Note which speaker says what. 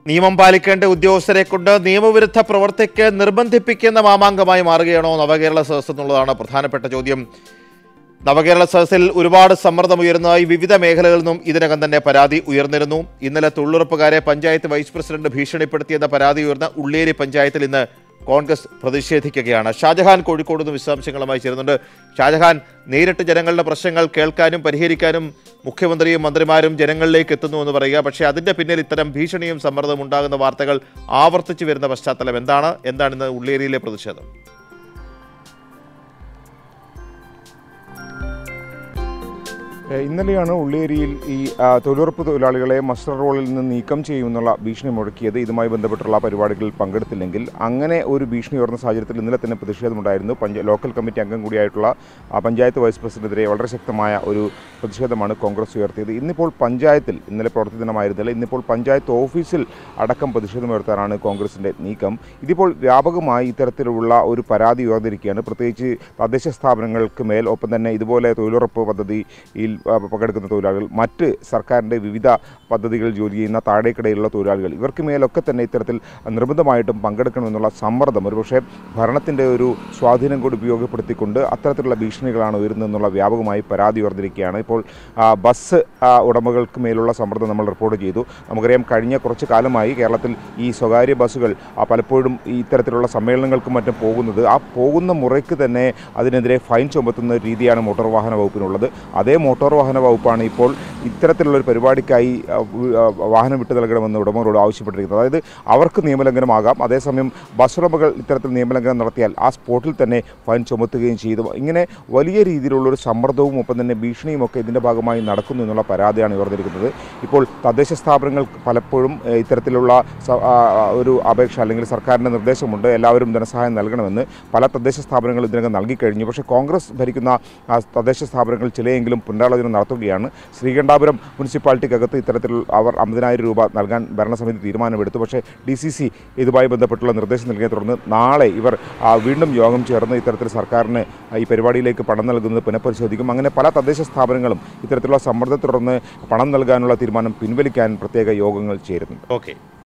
Speaker 1: നിയമം പാലിക്കേണ്ട ഉദ്യോഗസ്ഥരെ കൊണ്ട് നിയമവിരുദ്ധ പ്രവർത്തിക്ക് നിർബന്ധിപ്പിക്കുന്ന മാമാങ്കമായി മാറുകയാണോ നവകേരള സദസ് എന്നുള്ളതാണ് പ്രധാനപ്പെട്ട ചോദ്യം നവകേരള സദസ്സിൽ ഒരുപാട് സമ്മർദ്ദം ഉയർന്നതായി വിവിധ മേഖലകളിൽ നിന്നും ഇതിനകം തന്നെ പരാതി ഉയർന്നിരുന്നു ഇന്നലെ തൊഴിലുറപ്പുകാരെ പഞ്ചായത്ത് വൈസ് പ്രസിഡന്റ് ഭീഷണിപ്പെടുത്തിയെന്ന പരാതി ഉയർന്ന ഉള്ളേരി പഞ്ചായത്തിൽ ഇന്ന് കോൺഗ്രസ് പ്രതിഷേധിക്കുകയാണ് ഷാജഹാൻ കോഴിക്കോട് നിന്ന് വിശദാംശങ്ങളുമായി ചേരുന്നുണ്ട് ഷാജഹാൻ നേരിട്ട് ജനങ്ങളുടെ പ്രശ്നങ്ങൾ കേൾക്കാനും പരിഹരിക്കാനും മുഖ്യമന്ത്രിയും മന്ത്രിമാരും ജനങ്ങളിലേക്ക് എത്തുന്നു എന്ന് പറയുക പക്ഷേ അതിന്റെ പിന്നിൽ ഇത്തരം ഭീഷണിയും സമ്മർദ്ദവും ഉണ്ടാകുന്ന വാർത്തകൾ ആവർത്തിച്ചു വരുന്ന പശ്ചാത്തലം എന്താണ് എന്താണ് ഇന്ന് ഉള്ളേരിയിലെ പ്രതിഷേധം
Speaker 2: ഏഹ് ഇന്നലെയാണ് ഉള്ളേരിയിൽ ഈ ആ, തൊഴിലുറപ്പ് തൊഴിലാളികളെ മസ്റ്റർ റോളിൽ നിന്ന് നീക്കം ചെയ്യുമെന്നുള്ള ഭീഷണി മുഴക്കിയത് ഇതുമായി ബന്ധപ്പെട്ടുള്ള പരിപാടികളിൽ പങ്കെടുത്തില്ലെങ്കിൽ അങ്ങനെ ഒരു ഭീഷണി ഉയർന്ന സാഹചര്യത്തിൽ ഇന്നലെ തന്നെ പ്രതിഷേധമുണ്ടായിരുന്നു പഞ്ച ലോക്കൽ കമ്മിറ്റി അംഗം കൂടിയായിട്ടുള്ള ആ, പഞ്ചായത്ത് വൈസ് പ്രസിഡന്റിനെതിരെ വളരെ ശക്തമായ ഒരു പ്രതിഷേധമാണ് കോൺഗ്രസ് ഉയർത്തിയത് ഇന്നിപ്പോൾ പഞ്ചായത്തിൽ ഇന്നലെ പ്രവൃത്തി ദിനമായിരുന്നില്ല ഇന്നിപ്പോൾ പഞ്ചായത്ത് ഓഫീസിൽ അടക്കം പ്രതിഷേധമുയർത്താനാണ് കോൺഗ്രസിൻ്റെ നീക്കം ഇതിപ്പോൾ വ്യാപകമായി ഇത്തരത്തിലുള്ള ഒരു പരാതി ഉയർന്നിരിക്കുകയാണ് പ്രത്യേകിച്ച് തദ്ദേശ സ്ഥാപനങ്ങൾക്ക് മേൽ ഒപ്പം തന്നെ ഇതുപോലെ തൊഴിലുറപ്പ് പദ്ധതിയിൽ ആ, പങ്കെടുക്കുന്ന തൊഴിലാളികൾ മറ്റ് സർക്കാരിൻ്റെ വിവിധ പദ്ധതികളിൽ ജോലി ചെയ്യുന്ന താഴേക്കിടയിലുള്ള തൊഴിലാളികൾ ഇവർക്ക് മേലൊക്കെ തന്നെ ഇത്തരത്തിൽ നിർബന്ധമായിട്ടും പങ്കെടുക്കണമെന്നുള്ള സമ്മർദ്ദം ഒരുപക്ഷെ ഭരണത്തിൻ്റെ ഒരു സ്വാധീനം കൂടി ഉപയോഗപ്പെടുത്തിക്കൊണ്ട് അത്തരത്തിലുള്ള ഭീഷണികളാണ് ഉയരുന്നതെന്നുള്ള വ്യാപകമായി പരാതി ഉയർന്നിരിക്കുകയാണ് ഇപ്പോൾ ആ, ബസ് ആ, ഉടമകൾക്ക് മേലുള്ള സമ്മർദ്ദം നമ്മൾ റിപ്പോർട്ട് ചെയ്തു നമുക്കറിയാം കഴിഞ്ഞ കുറച്ച് കാലമായി കേരളത്തിൽ ഈ സ്വകാര്യ ബസ്സുകൾ ആ, പലപ്പോഴും ഈ ഇത്തരത്തിലുള്ള സമ്മേളനങ്ങൾക്കും മറ്റും പോകുന്നത് ആ പോകുന്ന മുറയ്ക്ക് തന്നെ അതിനെതിരെ ഫൈൻ ചുമത്തുന്ന ഒരു രീതിയാണ് മോട്ടോർ വാഹന വകുപ്പിനുള്ളത് അതേ മോട്ടോർ വാഹന വകുപ്പാണ് ഇപ്പോൾ ഇത്തരത്തിലുള്ള ഒരു പരിപാടിക്കായി ആ, വ- ആ, വാഹനം വിട്ടു നൽകണമെന്ന് ഉടമകളോട് ആവശ്യപ്പെട്ടിരിക്കുന്നത് അതായത് അവർക്ക് നിയമലംഘനമാകാം അതേസമയം ബസ് ഉടമകൾ ഇത്തരത്തിൽ നിയമലംഘനം നടത്തിയാൽ ആ സ്പോട്ടിൽ തന്നെ ഫൈൻ ചുമത്തുകയും ചെയ്തു ഇങ്ങനെ വലിയ രീതിയിലുള്ളൊരു സമ്മർദ്ദവും ഒപ്പം തന്നെ ഭീഷണിയും ഒക്കെ ഇതിൻ്റെ ഭാഗമായി നടക്കുന്നു എന്നുള്ള പരാതിയാണ് ഉയർന്നിരിക്കുന്നത് ഇപ്പോൾ തദ്ദേശ സ്ഥാപനങ്ങൾ പലപ്പോഴും ഏഹ്, ഇത്തരത്തിലുള്ള സ- ആ, ആ, ഒരു അപേക്ഷ അല്ലെങ്കിൽ സർക്കാരിൻ്റെ നിർദ്ദേശമുണ്ട് എല്ലാവരും ധനസഹായം നൽകണമെന്ന് പല തദ്ദേശ സ്ഥാപനങ്ങൾ ഇതിനകം നൽകിക്കഴിഞ്ഞു പക്ഷേ കോൺഗ്രസ് ഭരിക്കുന്ന ആ, തദ്ദേശ സ്ഥാപനങ്ങൾ ചിലയെങ്കിലും പുനരാലോചന നടത്തുകയാണ് ശ്രീകണ്ഠാപുരം മുനിസിപ്പാലിറ്റിക്കകത്ത് ഇത്തരത്തിൽ അവർ അമ്പതിനായിരം രൂപ നൽകാൻ ഭരണസമിതി തീരുമാനമെടുത്തു പക്ഷേ ഡി സി സി ഇതുമായി ബന്ധപ്പെട്ടുള്ള നിർദ്ദേശം നൽകിയെ തുടർന്ന് നാളെ ഇവർ ആ, വീണ്ടും യോഗം ചേർന്ന് ഇത്തരത്തിൽ സർക്കാരിന് ഈ പരിപാടിയിലേക്ക് പണം നൽകുന്നത് പുനഃപരിശോധിക്കും അങ്ങനെ പല തദ്ദേശ സ്ഥാപനങ്ങളും ഇത്തരത്തിലുള്ള സമ്മർദ്ദത്തെ തുടർന്ന് പണം നൽകാനുള്ള തീരുമാനം പിൻവലിക്കാൻ പ്രത്യേക യോഗങ്ങൾ ചേരുന്നുണ്ട്
Speaker 1: ഓക്കെ